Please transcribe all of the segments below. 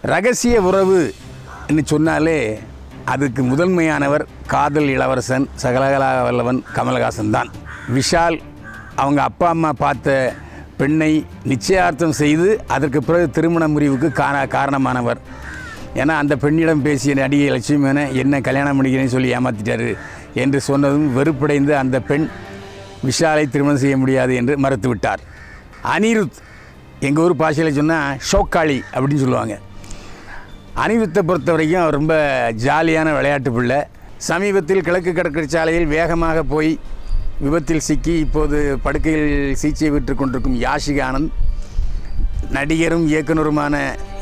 ரகசிய உறவு என்று சொன்னாலே அதுக்கு முதன்மையானவர் காதல் இளவரசன் சகலகலா வல்லவன் கமலஹாசன் தான் விஷால் அவங்க அப்பா அம்மா பார்த்த பெண்ணை நிச்சயார்த்தம் செய்து அதற்கு பிறகு திருமண முறிவுக்கு கார காரணமானவர் ஏன்னா அந்த பெண்ணிடம் பேசிய நடிகை லட்சுமி மேனன் என்ன கல்யாணம் பண்ணிக்கிறேன்னு சொல்லி ஏமாத்திட்டாரு என்று சொன்னதும் வெறுப்படைந்து அந்த பெண் விஷாலை திருமணம் செய்ய முடியாது என்று மறுத்துவிட்டார் அனிருத் எங்கள் ஊர் பாஷையில் சொன்னால் ஷோக்காளி அப்படின்னு சொல்லுவாங்க அனிருத்தை பொறுத்த வரைக்கும் அவர் ரொம்ப ஜாலியான விளையாட்டு பிள்ளை சமீபத்தில் கிழக்கு கடற்கரை சாலையில் வேகமாக போய் விபத்தில் சிக்கி இப்போது படுக்கையில் சிகிச்சை பெற்றுக் கொண்டிருக்கும் யாஷிக் ஆனந்த் நடிகரும் இயக்குனருமான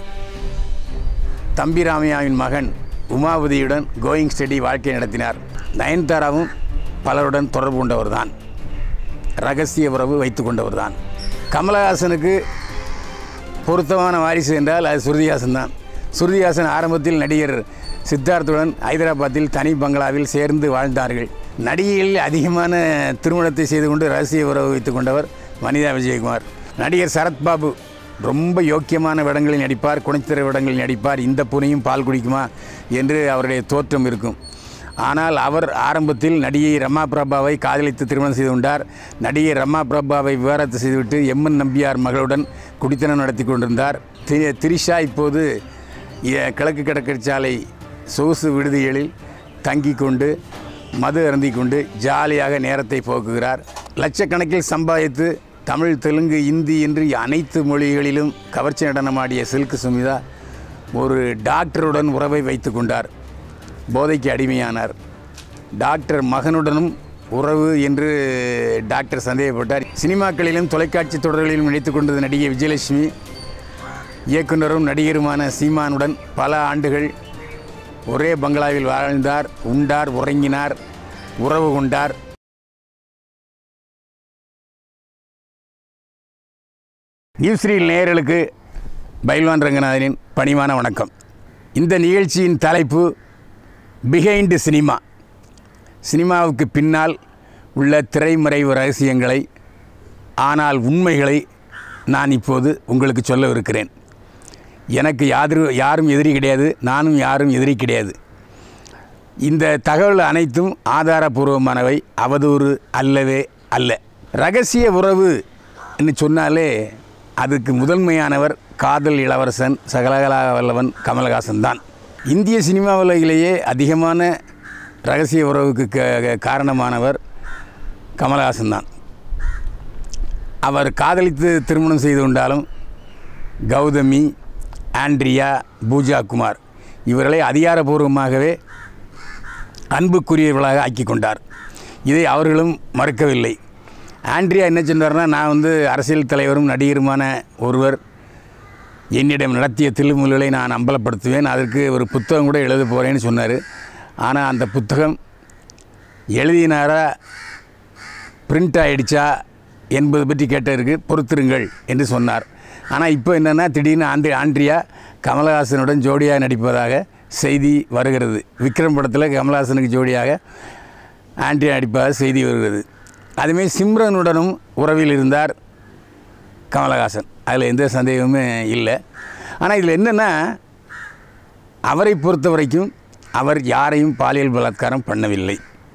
தம்பி ராமையாவின் மகன் உமாபதியுடன் கோயிங் ஸ்டடி வாழ்க்கை நடத்தினார் நயன்தாராவும் பலருடன் தொடர்பு கொண்டவர்தான் ரகசிய உறவு வைத்து கொண்டவர்தான் கமலஹாசனுக்கு பொருத்தமான வாரிசு என்றால் அது சுருதிஹாசன் தான் சுருதிஹாசன் ஆரம்பத்தில் நடிகர் சித்தார்த்துடன் ஹைதராபாத்தில் தனி பங்களாவில் சேர்ந்து வாழ்ந்தார்கள் நடிகையில் அதிகமான திருமணத்தை செய்து கொண்டு ரகசிய உறவு வைத்துக் கொண்டவர் வனிதா விஜயகுமார் நடிகர் சரத்பாபு ரொம்ப யோக்கியமான வேடங்களில் நடிப்பார் குணச்சித்திர வேடங்களில் நடிப்பார் இந்த பூனையும் பால் குடிக்குமா என்று அவருடைய தோற்றம் இருக்கும் ஆனால் அவர் ஆரம்பத்தில் நடிகை ரமா பிரபாவை காதலித்து திருமணம் செய்து கொண்டார் நடிகை ரமா பிரபாவை விவாகரத்து செய்துவிட்டு எம்என் நம்பியார் மகளுடன் குடித்தனம் நடத்தி கொண்டிருந்தார் தி- திரிஷா இப்போது இ- கிழக்கு கடற்கரை சாலை சொகுசு விடுதிகளில் தங்கி கொண்டு மது அருந்திக் கொண்டு ஜாலியாக நேரத்தை போக்குகிறார் லட்சக்கணக்கில் சம்பாதித்து தமிழ் தெலுங்கு இந்தி என்று அனைத்து மொழிகளிலும் கவர்ச்சி நடனமாடிய சில்கு சுமிதா ஒரு டாக்டருடன் உறவை வைத்து கொண்டார் போதைக்கு அடிமையானார் டாக்டர் மகனுடனும் உறவு என்று டாக்டர் சந்தேகப்பட்டார் சினிமாக்களிலும் தொலைக்காட்சி தொடர்களிலும் நடித்துக் கொண்டது நடிகை விஜயலட்சுமி இயக்குனரும் நடிகருமான சீமானுடன் பல ஆண்டுகள் ஒரே பங்களாவில் வாழ்ந்தார் உண்டார் உறங்கினார் உறவு கொண்டார் நியூஸ்ரீல் நேயர்களுக்கு பைல்வான் ரங்கநாதனின் பணிவான வணக்கம் இந்த நிகழ்ச்சியின் தலைப்பு பிஹைண்ட் சினிமா சினிமாவுக்கு பின்னால் உள்ள திரைமறைவு ரகசியங்களை ஆனால் உண்மைகளை நான் இப்போது உங்களுக்கு சொல்லவிருக்கிறேன் எனக்கு யாரு யாரும் எதிரி கிடையாது நானும் யாரும் எதிரி கிடையாது இந்த தகவல் அனைத்தும் ஆதாரபூர்வமானவை அவதூறு அல்லவே அல்ல ரகசிய உறவு என்று சொன்னாலே அதுக்கு முதன்மையானவர் காதல் இளவரசன் சகலகலா வல்லவன் கமலஹாசன் தான் இந்திய சினிமா உலகிலேயே அதிகமான ரகசிய உறவுக்கு க- காரணமானவர் கமலஹாசன் தான் அவர் காதலித்து திருமணம் செய்து கொண்டாலும் கௌதமி ஆண்ட்ரியா பூஜா குமார் இவர்களை அதிகாரபூர்வமாகவே அன்புக்குரியவர்களாக ஆக்கி கொண்டார் இதை அவர்களும் மறுக்கவில்லை ஆண்ட்ரியா என்ன சொன்னார்னா நான் வந்து அரசியல் தலைவரும் நடிகருமான ஒருவர் என்னிடம் நடத்திய தில்லுமுல்களை நான் அம்பலப்படுத்துவேன் அதற்கு ஒரு புத்தகம் கூட எழுத போகிறேன்னு சொன்னார் ஆனால் அந்த புத்தகம் எழுதினாரா பிரிண்ட் ஆயிடுச்சா என்பது பற்றி கேட்டதற்கு பொறுத்திருங்கள் என்று சொன்னார் ஆனால் இப்போ என்னென்னா திடீர்னு ஆண்டி ஆண்ட்ரியா கமலஹாசனுடன் ஜோடியாக நடிப்பதாக செய்தி வருகிறது விக்ரம் படத்தில் கமலஹாசனுக்கு ஜோடியாக ஆண்ட்ரியா நடிப்பதாக செய்தி வருகிறது அதுமாரி சிம்ரனுடனும் உறவில் இருந்தார் கமலஹாசன் அதில் எந்த சந்தேகமுமே இல்லை ஆனால் இதில் என்னென்னா அவரை பொறுத்த வரைக்கும் அவர் யாரையும் பாலியல் பலாத்காரம் பண்ணவில்லை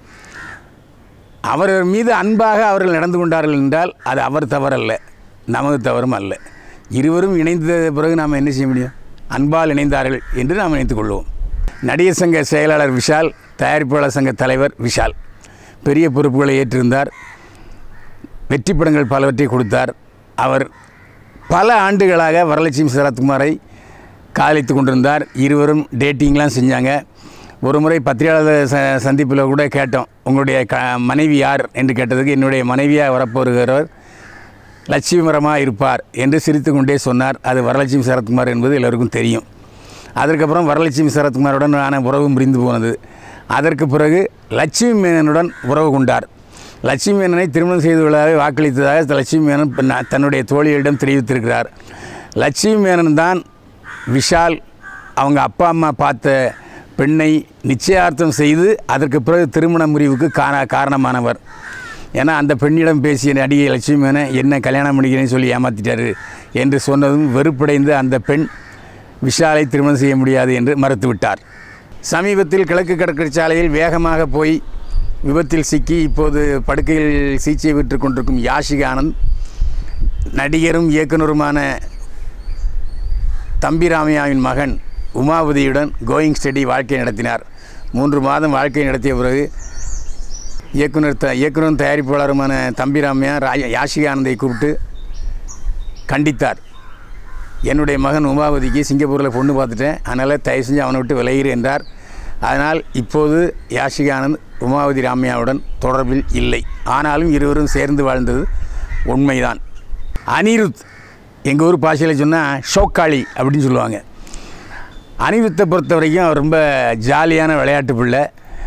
அவர் மீது அன்பாக அவர்கள் நடந்து கொண்டார்கள் என்றால் அது அவர் தவறல்ல நமது தவறும் அல்ல இருவரும் இணைந்த பிறகு நாம் என்ன செய்ய முடியும் அன்பால் இணைந்தார்கள் என்று நாம் நினைத்துக் கொள்வோம் நடிகர் சங்க செயலாளர் விஷால் தயாரிப்பாளர் சங்க தலைவர் விஷால் பெரிய பொறுப்புகளை ஏற்றிருந்தார் வெற்றி படங்கள் பலவற்றை கொடுத்தார் அவர் பல ஆண்டுகளாக வரலட்சுமி சரத்குமாரை காதலித்து கொண்டிருந்தார் இருவரும் டேட்டிங்லாம் செஞ்சாங்க ஒரு முறை பத்திரிகையாளர் ச சந்திப்பில் கூட கேட்டோம் உங்களுடைய க மனைவி யார் என்று கேட்டதுக்கு என்னுடைய மனைவியாக வரப்போகிறவர் லட்சுமிபரமாக இருப்பார் என்று சிரித்து கொண்டே சொன்னார் அது வரலட்சுமி சரத்குமார் என்பது எல்லோருக்கும் தெரியும் அதற்கப்புறம் வரலட்சுமி சரத்குமாருடன் ஆன உறவு முறிந்து போனது அதற்கு பிறகு லட்சுமி மேனனுடன் உறவு கொண்டார் லட்சுமி மேனனை திருமணம் செய்து கொள்ளவே வாக்களித்ததாக லட்சுமி மேனன் பின்ன- தன்னுடைய தோழிகளிடம் தெரிவித்திருக்கிறார் லட்சுமி மேனன் தான் விஷால் அவங்க அப்பா அம்மா பார்த்த பெண்ணை நிச்சயார்த்தம் செய்து அதற்கு பிறகு திருமண முறிவுக்கு கார காரணமானவர் ஏன்னா அந்த பெண்ணிடம் பேசிய நடிகை லட்சுமி மேனன் என்ன கல்யாணம் பண்ணிக்கிறேன்னு சொல்லி ஏமாத்திட்டாரு என்று சொன்னதும் வெறுப்படைந்து அந்த பெண் விஷாலை திருமணம் செய்ய முடியாது என்று மறுத்துவிட்டார் சமீபத்தில் கிழக்கு கடற்கரை சாலையில் வேகமாக போய் விபத்தில் சிக்கி இப்போது படுக்கையில் சிகிச்சை பெற்றுக் கொண்டிருக்கும் யாஷிகா ஆனந்த் நடிகரும் இயக்குனருமான தம்பிராமையாவின் மகன் உமாபதியுடன் கோயிங் ஸ்டடி வாழ்க்கை நடத்தினார் மூன்று மாதம் வாழ்க்கை நடத்திய பிறகு இயக்குனர் த இயக்குனரும் தயாரிப்பாளருமான தம்பிராமையா ராய யாஷிகா ஆனந்தை கூப்பிட்டு கண்டித்தார் என்னுடைய மகன் உமாபதிக்கு சிங்கப்பூரில் பொண்ணு பார்த்துட்டேன் அதனால் தயவு செஞ்சு அவனை விட்டு விலகிரு என்றார் அதனால் இப்போது யாஷிகா ஆனந்த் உமாவதி ராமையாவுடன் தொடர்பில் இல்லை ஆனாலும் இருவரும் சேர்ந்து வாழ்ந்தது உண்மைதான் அனிருத் எங்கள் ஊர் பாஷையில் சொன்னால் ஷோக்காளி அப்படின்னு சொல்லுவாங்க அனிருத்தை பொறுத்த வரைக்கும் அவர் ரொம்ப ஜாலியான விளையாட்டு பிள்ளை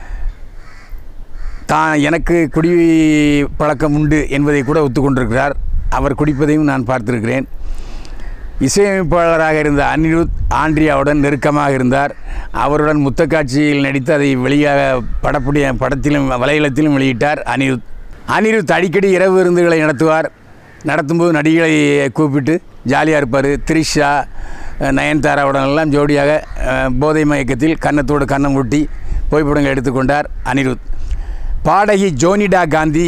தான் எனக்கு குடி பழக்கம் உண்டு என்பதை கூட ஒத்துக்கொண்டிருக்கிறார் அவர் குடிப்பதையும் நான் பார்த்திருக்கிறேன் இசையமைப்பாளராக இருந்த அனிருத் ஆண்ட்ரியாவுடன் நெருக்கமாக இருந்தார் அவருடன் முத்தக்காட்சியில் நடித்து அதை வெளியாக படப்புடைய படத்திலும் வலையளத்திலும் வெளியிட்டார் அனிருத் அனிருத் அடிக்கடி இரவு விருந்துகளை நடத்துவார் நடத்தும்போது நடிகளை கூப்பிட்டு ஜாலியாக இருப்பார் த்ரிஷா நயன்தாராவுடன் எல்லாம் ஜோடியாக அஹ், போதை மயக்கத்தில் கன்னத்தோடு கன்னம் ஊட்டி புகைப்படங்கள் எடுத்துக்கொண்டார் அனிருத் பாடகி ஜோனிடா காந்தி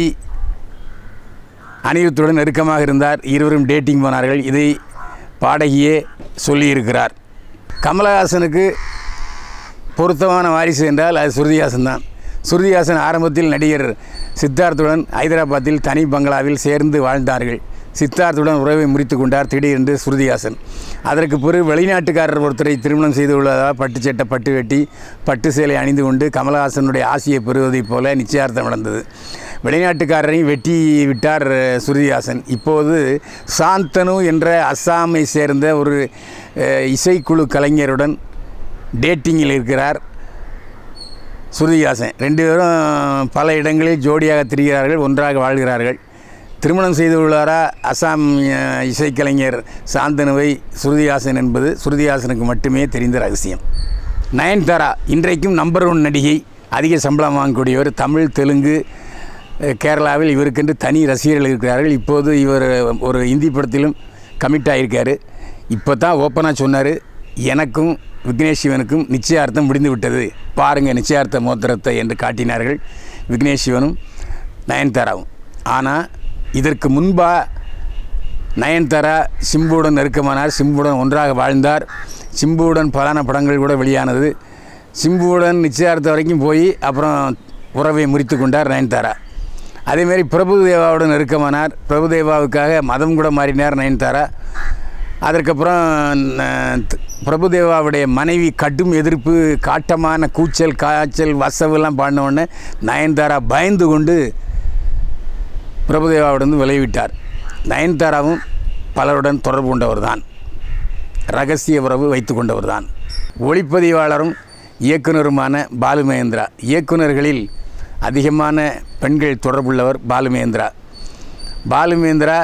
அனிருத்துடன் நெருக்கமாக இருந்தார் இருவரும் டேட்டிங் போனார்கள் இதை பாடகியே சொல்லியிருக்கிறார் கமலஹாசனுக்கு பொருத்தமான வாரிசு என்றால் அது சுருதிஹாசன் தான் சுருதிஹாசன் ஆரம்பத்தில் நடிகர் சித்தார்த்துடன் ஹைதராபாத்தில் தனி பங்களாவில் சேர்ந்து வாழ்ந்தார்கள் சித்தார்த்துடன் உறவை முறித்து கொண்டார் திடீரென்று சுருதிஹாசன் அதற்கு பிறகு வெளிநாட்டுக்காரர் ஒருத்தரை திருமணம் செய்து உள்ளதாக பட்டு சட்டை பட்டு வெட்டி பட்டு சேலை அணிந்து கொண்டு கமலஹாசனுடைய ஆசையை பெறுவதைப் போல நிச்சயார்த்தம் நடந்தது வெளிநாட்டுக்காரரையும் வெட்டி விட்டார் அஹ், சுருதிஹாசன் இப்போது சாந்தனு என்ற அஸ்ஸாமை சேர்ந்த ஒரு அஹ், இசைக்குழு கலைஞருடன் டேட்டிங்கில் இருக்கிறார் சுருதிஹாசன் ரெண்டு பேரும் பல இடங்களில் ஜோடியாக திரிகிறார்கள் ஒன்றாக வாழ்கிறார்கள் திருமணம் செய்து உள்ளாரா அசாம் அஹ், இசைக்கலைஞர் சாந்தனுவை சுருதிஹாசன் என்பது சுருதிஹாசனுக்கு மட்டுமே தெரிந்த ரகசியம் நயன்தாரா இன்றைக்கும் நம்பர் ஒன் நடிகை அதிக சம்பளம் வாங்கக்கூடியவர் தமிழ் தெலுங்கு அஹ், கேரளாவில் இவருக்கென்று தனி ரசிகர்கள் இருக்கிறார்கள் இப்போது இவர் ஒரு இந்தி படத்திலும் கமிட் ஆகியிருக்காரு இப்போ தான் ஓப்பனாக சொன்னார் எனக்கும் விக்னேஷ் சிவனுக்கும் நிச்சயார்த்தம் முடிந்து விட்டது பாருங்கள் நிச்சயார்த்த மோத்திரத்தை என்று காட்டினார்கள் விக்னேஷ் சிவனும் நயன்தாராவும் ஆனால் இதற்கு முன்பாக நயன்தாரா சிம்புவுடன் நெருக்கமானார் சிம்புவுடன் ஒன்றாக வாழ்ந்தார் சிம்புவுடன் பலான படங்கள் கூட வெளியானது சிம்புவுடன் நிச்சயார்த்தம் வரைக்கும் போய் அப்புறம் உறவை முறித்து கொண்டார் நயன்தாரா அதேமாரி பிரபுதேவாவுடன் நெருக்கமானார் பிரபுதேவாவுக்காக மதம் கூட மாறினார் நயன்தாரா அதற்கப்புறம் ந- த- பிரபுதேவாவுடைய மனைவி கடும் எதிர்ப்பு காட்டமான கூச்சல் காய்ச்சல் வசவெல்லாம் பாடின உடனே நயன்தாரா பயந்து கொண்டு பிரபுதேவாவிடம் விளைவிட்டார் நயன்தாராவும் பலருடன் தொடர்பு கொண்டவர் தான் ரகசிய உறவு வைத்து கொண்டவர் தான் ஒளிப்பதிவாளரும் இயக்குனருமான பாலு மகேந்திரா இயக்குனர்களில் அதிகமான பெண்கள் தொடர்புள்ளவர் பாலு மகேந்திரா பாலு மகேந்திரா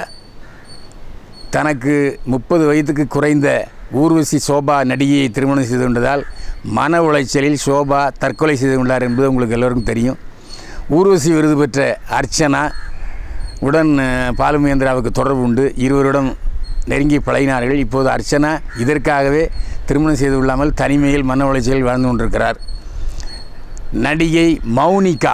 தனக்கு முப்பது வயதுக்கு குறைந்த ஊர்வசி சோபா நடிகையை திருமணம் செய்து கொண்டதால் மன உளைச்சலில் சோபா தற்கொலை செய்து கொண்டார் என்பது உங்களுக்கு எல்லோருக்கும் தெரியும் ஊர்வசி விருது பெற்ற அர்ச்சனா உடன் அஹ், பாலுமேந்திராவுக்கு தொடர்பு உண்டு இருவருடன் நெருங்கி பழகினார்கள் இப்போது அர்ச்சனா இதற்காகவே திருமணம் செய்து கொள்ளாமல் தனிமையில் மன உளைச்சலில் வாழ்ந்து கொண்டிருக்கிறார் நடிகை மௌனிகா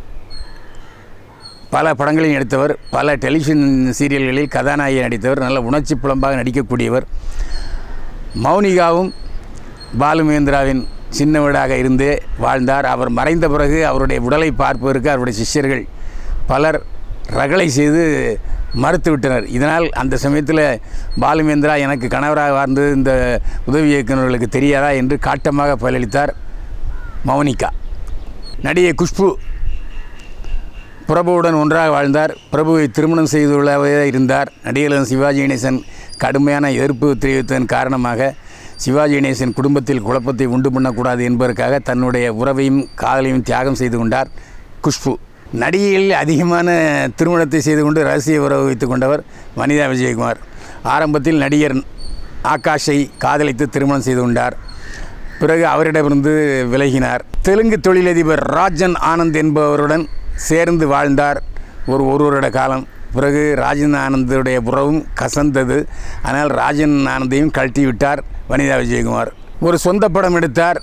பல படங்களில் நடித்தவர் பல டெலிவிஷன் சீரியல்களில் கதாநாயகி நடித்தவர் நல்ல உணர்ச்சி புலம்பாக நடிக்கக்கூடியவர் மௌனிகாவும் பாலுமேந்திராவின் சின்ன வீடாக இருந்தே வாழ்ந்தார் அவர் மறைந்த பிறகு அவருடைய உடலை பார்ப்பதற்கு அவருடைய சிஷ்யர்கள் பலர் ரகளை செய்து மறுத்துவிட்டனர் இதனால் அந்த சமயத்தில் பாலுமேந்திரா எனக்கு கணவராக வாழ்ந்தது இந்த உதவி இயக்குநர்களுக்கு தெரியாதா என்று காட்டமாக பதிலளித்தார் மௌனிகா நடிகை குஷ்பு பிரபுவுடன் ஒன்றாக வாழ்ந்தார் பிரபுவை திருமணம் செய்துள்ளவே இருந்தார் நடிகர் சிவாஜி கணேசன் கடுமையான எதிர்ப்பு தெரிவித்ததன் காரணமாக சிவாஜி கணேசன் குடும்பத்தில் குழப்பத்தை உண்டு பண்ணக்கூடாது என்பதற்காக தன்னுடைய உறவையும் காதலையும் தியாகம் செய்து கொண்டார் குஷ்பு நடிகைகளில் அதிகமான திருமணத்தை செய்து கொண்டு ரகசிய உறவு வைத்துக் கொண்டவர் வனிதா விஜயகுமார் ஆரம்பத்தில் நடிகர் ஆகாஷை காதலித்து திருமணம் செய்து கொண்டார் பிறகு அவரிடமிருந்து விலகினார் தெலுங்கு தொழிலதிபர் ராஜன் ஆனந்த் என்பவருடன் சேர்ந்து வாழ்ந்தார் ஒரு ஒரு வருட காலம் பிறகு ராஜன் ஆனந்துடைய புறவும் கசந்தது ஆனால் ராஜன் ஆனந்தையும் கழட்டி விட்டார் வனிதா விஜயகுமார் ஒரு சொந்த படம் எடுத்தார்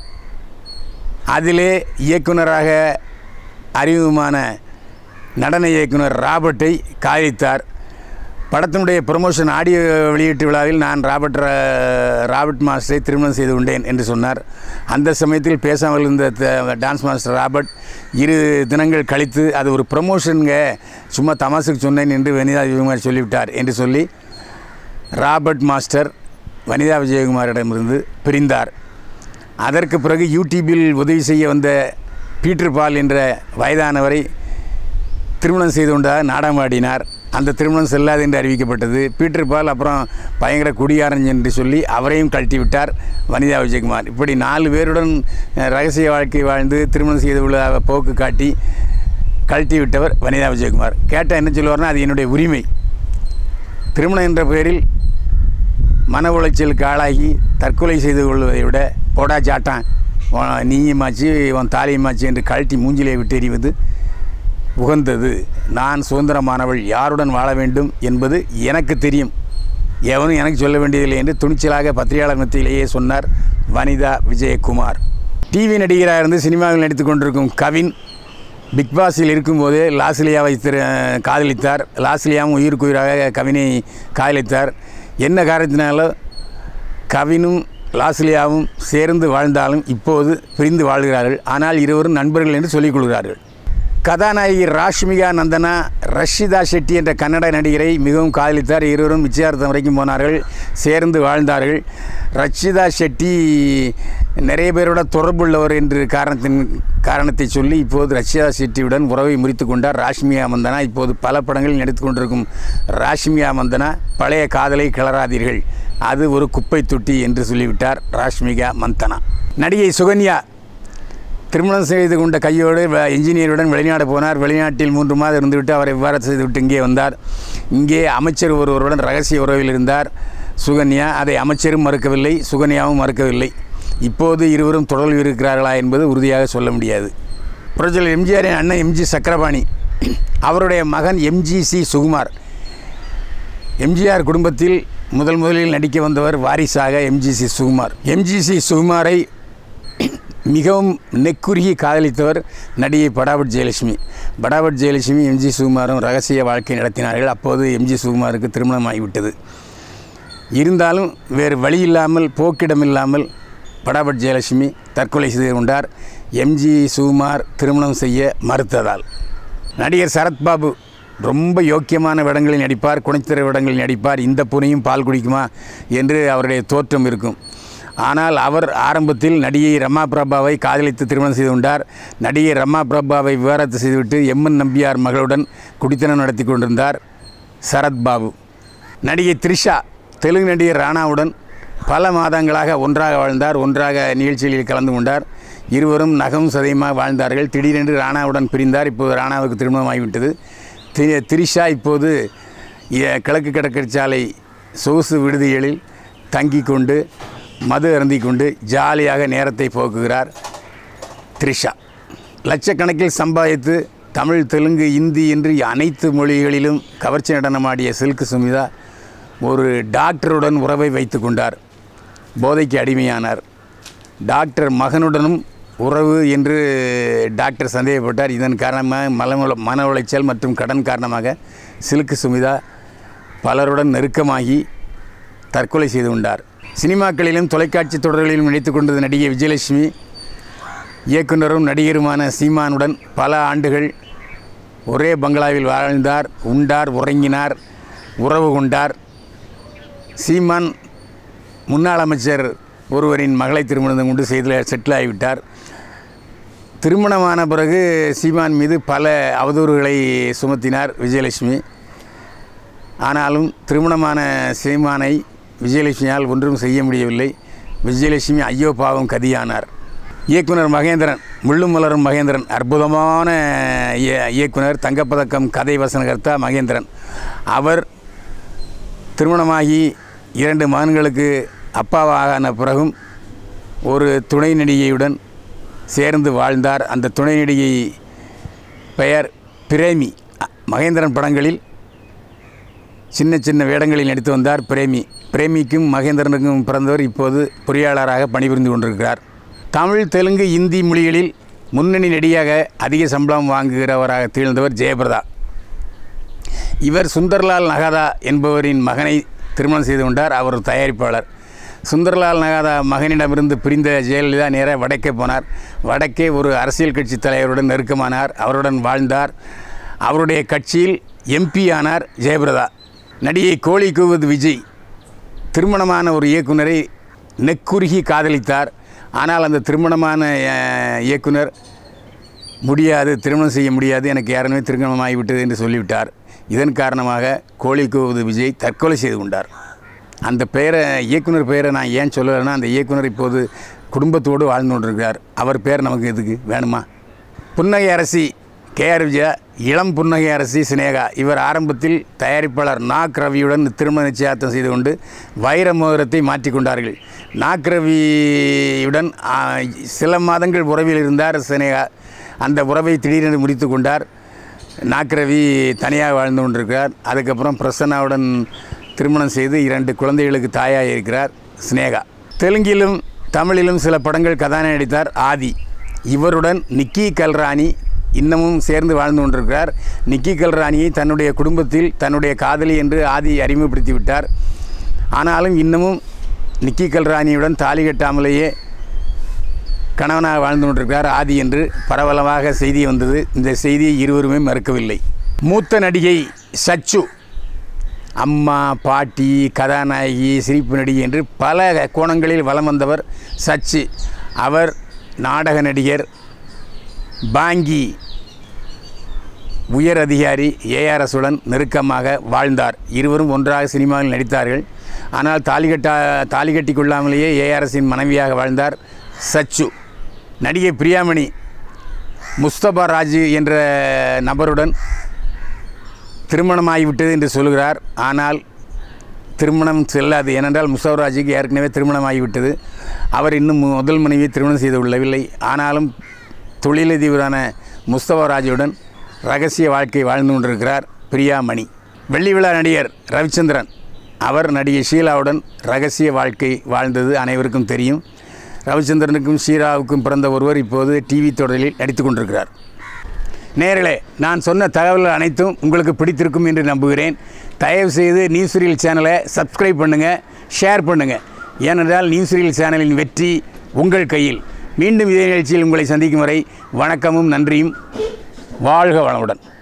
அதிலே இயக்குனராக அறிமுகமான நடன இயக்குனர் ராபர்ட்டை காதலித்தார் படத்தினுடைய ப்ரமோஷன் ஆடியோ வெளியீட்டு விழாவில் நான் ராபர்ட் ரா- ராபர்ட் மாஸ்டரை திருமணம் செய்து கொண்டேன் என்று சொன்னார் அந்த சமயத்தில் பேசாமல் இருந்த த- டான்ஸ் மாஸ்டர் ராபர்ட் இரு தினங்கள் கழித்து அது ஒரு ப்ரமோஷனுங்க சும்மா தமாசுக்கு சொன்னேன் என்று வனிதா விஜயகுமார் சொல்லிவிட்டார் என்று சொல்லி ராபர்ட் மாஸ்டர் வனிதா விஜயகுமாரிடமிருந்து பிரிந்தார் அதற்கு பிறகு யூடியூபில் உதவி செய்ய வந்த பீட்டர் பால் என்ற வயதானவரை திருமணம் செய்து கொண்டதாக நாடகம் ஆடினார் அந்த திருமணம் செல்லாது என்று அறிவிக்கப்பட்டது பீட்டர் பால் அப்புறம் பயங்கர குடியாரஞ்சு என்று சொல்லி அவரையும் கழட்டி விட்டார் வனிதா விஜயகுமார் இப்படி நாலு பேருடன் அஹ், ரகசிய வாழ்க்கை வாழ்ந்து திருமணம் செய்து உள்ள போக்கு காட்டி கழட்டி விட்டவர் வனிதா விஜயகுமார் கேட்டால் என்ன சொல்லுவார்னா அது என்னுடைய உரிமை திருமணம் என்ற பெயரில் மன உளைச்சலுக்கு ஆளாகி தற்கொலை செய்து கொள்வதை விட போடா சாட்டான் உன் நீயுமாச்சு உன் தாலியுமாச்சு என்று கழட்டி மூஞ்சிலே விட்டு எறிவது உகந்தது நான் சுதந்திரமானவள் யாருடன் வாழ வேண்டும் என்பது எனக்கு தெரியும் எவனும் எனக்கு சொல்ல வேண்டியதில்லை என்று துணிச்சலாக பத்திரிகையாளர் மத்தியிலேயே சொன்னார் வனிதா விஜயகுமார் டிவி நடிகராக இருந்து சினிமாவில் நடித்து கொண்டிருக்கும் கவின் பிக் பாஸில் இருக்கும்போதே லாஸ்லியாவை திரு காதலித்தார் லாஸ்லியாவும் உயிருக்குயிராக கவினை காதலித்தார் என்ன காரணத்தினாலோ கவினும் லாஸ்லியாவும் சேர்ந்து வாழ்ந்தாலும் இப்போது பிரிந்து வாழ்கிறார்கள் ஆனால் இருவரும் நண்பர்கள் என்று சொல்லிக் கொள்கிறார்கள் கதாநாயகி ராஷ்மிகா நந்தனா ரஷிதா ஷெட்டி என்ற கன்னட நடிகரை மிகவும் காதலித்தார் இருவரும் நிச்சயார்த்தம் வரைக்கும் போனார்கள் சேர்ந்து வாழ்ந்தார்கள் ரஷிதா ஷெட்டி நிறைய பேரோட தொடர்புள்ளவர் என்று காரணத்தின் காரணத்தை சொல்லி இப்போது ரஷ்யா ஷெட்டியுடன் உறவை முறித்து கொண்டார் ராஷ்மிகா மந்தனா இப்போது பல படங்களில் நடித்து கொண்டிருக்கும் ராஷ்மிகா மந்தனா பழைய காதலை கிளறாதீர்கள் அது ஒரு குப்பை தொட்டி என்று சொல்லிவிட்டார் ராஷ்மிகா மந்தனா நடிகை சுகன்யா திருமணம் செய்து கொண்ட கையோடு வ- இன்ஜினியருடன் வெளிநாடு போனார் வெளிநாட்டில் மூன்று மாதம் இருந்துவிட்டு அவரை விவாதம் செய்துவிட்டு இங்கே வந்தார் இங்கே அமைச்சர் ஒருவருடன் ரகசிய உறவில் இருந்தார் சுகன்யா அதை அமைச்சரும் மறுக்கவில்லை சுகன்யாவும் மறுக்கவில்லை இப்போது இருவரும் தொடர்பில் இருக்கிறார்களா என்பது உறுதியாக சொல்ல முடியாது புரட்சியாளர் எம்ஜிஆரின் அண்ணன் எம்ஜி சக்கரபாணி அவருடைய மகன் எம்ஜிசி சுகுமார் எம்ஜிஆர் குடும்பத்தில் முதல் முதலில் நடிக்க வந்தவர் வாரிசாக எம்ஜிசி சுகுமார் எம்ஜிசி சுகுமாரை மிகவும் நெக்குருகி காதலித்தவர் நடிகை படாபட் ஜெயலட்சுமி படாபட் ஜெயலட்சுமி எம்ஜி சுகுமாரும் ரகசிய வாழ்க்கை நடத்தினார்கள் அப்போது எம்ஜி சுகுமாருக்கு திருமணமாகிவிட்டது இருந்தாலும் வேறு வழி இல்லாமல் போக்கிடம் இல்லாமல் படாபட் ஜெயலட்சுமி தற்கொலை செய்து கொண்டார் எம்ஜி சுகுமார் திருமணம் செய்ய மறுத்ததால் நடிகர் சரத்பாபு ரொம்ப யோக்கியமான வேடங்களில் நடிப்பார் குணச்சித்திர வேடங்களில் நடிப்பார் இந்த பூனையும் பால் குடிக்குமா என்று அவருடைய தோற்றம் இருக்கும் ஆனால் அவர் ஆரம்பத்தில் நடிகை ரமா பிரபாவை காதலித்து திருமணம் செய்து கொண்டார் நடிகை ரமா பிரபாவை விவாகரத்து செய்துவிட்டு எம்என் நம்பியார் மகளுடன் குடித்தனம் நடத்தி கொண்டிருந்தார் சரத்பாபு நடிகை த்ரிஷா தெலுங்கு நடிகர் ராணாவுடன் பல மாதங்களாக ஒன்றாக வாழ்ந்தார் ஒன்றாக நிகழ்ச்சிகளில் கலந்து கொண்டார் இருவரும் நகம் சதயமாக வாழ்ந்தார்கள் திடீரென்று ராணாவுடன் பிரிந்தார் இப்போது ராணாவுக்கு திருமணமாகிவிட்டது தி- த்ரிஷா இப்போது இ- கிழக்கு கடற்கரை சாலை சொகுசு விடுதிகளில் தங்கி கொண்டு மது அருந்தி கொண்டு ஜாலியாக நேரத்தை போக்குகிறார் த்ரிஷா லட்சக்கணக்கில் சம்பாதித்து தமிழ் தெலுங்கு இந்தி என்று அனைத்து மொழிகளிலும் கவர்ச்சி நடனமாடிய சில்க் சுமிதா ஒரு டாக்டருடன் உறவை வைத்து கொண்டார் போதைக்கு அடிமையானார் டாக்டர் மகனுடனும் உறவு என்று டாக்டர் சந்தேகப்பட்டார் இதன் காரணமாக மல மன உளைச்சல் மற்றும் கடன் காரணமாக சில்க் சுமிதா பலருடன் நெருக்கமாகி தற்கொலை செய்து கொண்டார் சினிமாக்களிலும் தொலைக்காட்சி தொடர்களிலும் நடித்து கொண்டது நடிகை விஜயலட்சுமி இயக்குனரும் நடிகருமான சீமானுடன் பல ஆண்டுகள் ஒரே பங்களாவில் வாழ்ந்தார் உண்டார் உறங்கினார் உறவு கொண்டார் சீமான் முன்னாள் அமைச்சர் ஒருவரின் மகளை திருமணம் கொண்டு செய்து செட்டில் ஆகிவிட்டார் திருமணமான பிறகு சீமான் மீது பல அவதூறுகளை சுமத்தினார் விஜயலட்சுமி ஆனாலும் திருமணமான சீமானை விஜயலட்சுமியால் ஒன்றும் செய்ய முடியவில்லை விஜயலட்சுமி ஐயோ பாவம் கதியானார் இயக்குனர் மகேந்திரன் முள்ளும் மலரும் மகேந்திரன் அற்புதமான இய- இயக்குனர் தங்கப்பதக்கம் கதை வசனகர்த்தா மகேந்திரன் அவர் திருமணமாகி இரண்டு மகன்களுக்கு அப்பாவான பிறகும் ஒரு துணை நடிகையுடன் சேர்ந்து வாழ்ந்தார் அந்த துணை நடிகை பெயர் பிரேமி அ- மகேந்திரன் படங்களில் சின்ன சின்ன வேடங்களில் நடித்து வந்தார் பிரேமி பிரேமிக்கும் மகேந்திரனுக்கும் பிறந்தவர் இப்போது பொறியாளராக பணிபுரிந்து கொண்டிருக்கிறார் தமிழ் தெலுங்கு இந்தி மொழிகளில் முன்னணி நடிகையாக அதிக சம்பளம் வாங்குகிறவராக திகழ்ந்தவர் ஜெயபிரதா இவர் சுந்தர்லால் நகாதா என்பவரின் மகனை திருமணம் செய்து கொண்டார் அவர் ஒரு தயாரிப்பாளர் சுந்தர்லால் நகாதா மகனிடமிருந்து பிரிந்த ஜெயலலிதா நேராக வடக்கே போனார் வடக்கே ஒரு அரசியல் கட்சி தலைவருடன் நெருக்கமானார் அவருடன் வாழ்ந்தார் அவருடைய கட்சியில் எம்பி ஆனார் ஜெயபிரதா நடிகை கோழி கூவது விஜய் திருமணமான ஒரு இயக்குனரை நெக்குருகி காதலித்தார் ஆனால் அந்த திருமணமான அஹ், இயக்குனர் முடியாது திருமணம் செய்ய முடியாது எனக்கு ஏற்கனவே திருமணமாகிவிட்டது என்று சொல்லிவிட்டார் இதன் காரணமாக கோழி கூவது விஜய் தற்கொலை செய்து கொண்டார் அந்த பெயரை இயக்குனர் பெயரை நான் ஏன் சொல்லலைன்னா அந்த இயக்குனர் இப்போது குடும்பத்தோடு வாழ்ந்து கொண்டிருக்கிறார் அவர் பேர் நமக்கு எதுக்கு வேணுமா புன்னகை அரசி கேஆர் விஜயா இளம் புன்னகை அரசி சினேகா இவர் ஆரம்பத்தில் தயாரிப்பாளர் நாக் ரவியுடன் திருமண நிச்சயார்த்தம் செய்து கொண்டு வைர மோதிரத்தை மாற்றிக்கொண்டார்கள் நாக் ரவியுடன் ஆ, சில மாதங்கள் உறவில் இருந்தார் சினேகா அந்த உறவை திடீரென்று முடித்து கொண்டார் நாக்ரவி தனியாக வாழ்ந்து கொண்டிருக்கிறார் அதுக்கப்புறம் பிரசன்னாவுடன் திருமணம் செய்து இரண்டு குழந்தைகளுக்கு தாயாக இருக்கிறார் சினேகா தெலுங்கிலும் தமிழிலும் சில படங்கள் கதாநாயகி நடித்தார் ஆதி இவருடன் நிக்கி கல்ராணி இன்னமும் சேர்ந்து வாழ்ந்து கொண்டிருக்கிறார் நிக்கி கல்ராணியை தன்னுடைய குடும்பத்தில் தன்னுடைய காதலி என்று ஆதி அறிமுகப்படுத்தி விட்டார் ஆனாலும் இன்னமும் நிக்கி கல்ராணியுடன் தாலி கட்டாமலேயே கணவனாக வாழ்ந்து கொண்டிருக்கிறார் ஆதி என்று பரவலமாக செய்தி வந்தது இந்த செய்தியை இருவருமே மறுக்கவில்லை மூத்த நடிகை சச்சு அம்மா பாட்டி கதாநாயகி சிரிப்பு நடிகை என்று பல கோணங்களில் வலம் வந்தவர் சச்சு அவர் நாடக நடிகர் பாங்கி உயர் அதிகாரி ஏஆர்எஸுடன் நெருக்கமாக வாழ்ந்தார் இருவரும் ஒன்றாக சினிமாவில் நடித்தார்கள் ஆனால் தாலி கட்டா தாலி கட்டி கொள்ளாமலேயே ஏஆர்எஸின் மனைவியாக வாழ்ந்தார் சச்சு நடிகை பிரியாமணி முஸ்தபா ராஜு என்ற நபருடன் திருமணமாகிவிட்டது என்று சொல்கிறார் ஆனால் திருமணம் செல்லாது ஏனென்றால் முஸ்தபா ராஜுக்கு ஏற்கனவே திருமணமாகிவிட்டது அவர் இன்னும் முதல் மனைவியை திருமணம் செய்து கொள்ளவில்லை ஆனாலும் தொழிலதிபரான முஸ்தபா ராஜுடன் ரகசிய வாழ்க்கை வாழ்ந்து கொண்டிருக்கிறார் பிரியாமணி வெள்ளி விழா நடிகர் ரவிச்சந்திரன் அவர் நடிகை ஷீலாவுடன் ரகசிய வாழ்க்கை வாழ்ந்தது அனைவருக்கும் தெரியும் ரவிச்சந்திரனுக்கும் ஷீலாவுக்கும் பிறந்த ஒருவர் இப்போது டிவி தொடரில் நடித்து கொண்டிருக்கிறார் நேயர்களே நான் சொன்ன தகவல்கள் அனைத்தும் உங்களுக்கு பிடித்திருக்கும் என்று நம்புகிறேன் தயவு செய்து நியூஸ் ரீல் சேனலை சப்ஸ்கிரைப் பண்ணுங்கள் ஷேர் பண்ணுங்கள் ஏனென்றால் நியூஸ் ரீல் சேனலின் வெற்றி உங்கள் கையில் மீண்டும் இதே நிகழ்ச்சியில் உங்களை சந்திக்கும் வரை வணக்கமும் நன்றியும் வாழ்க வளமுடன்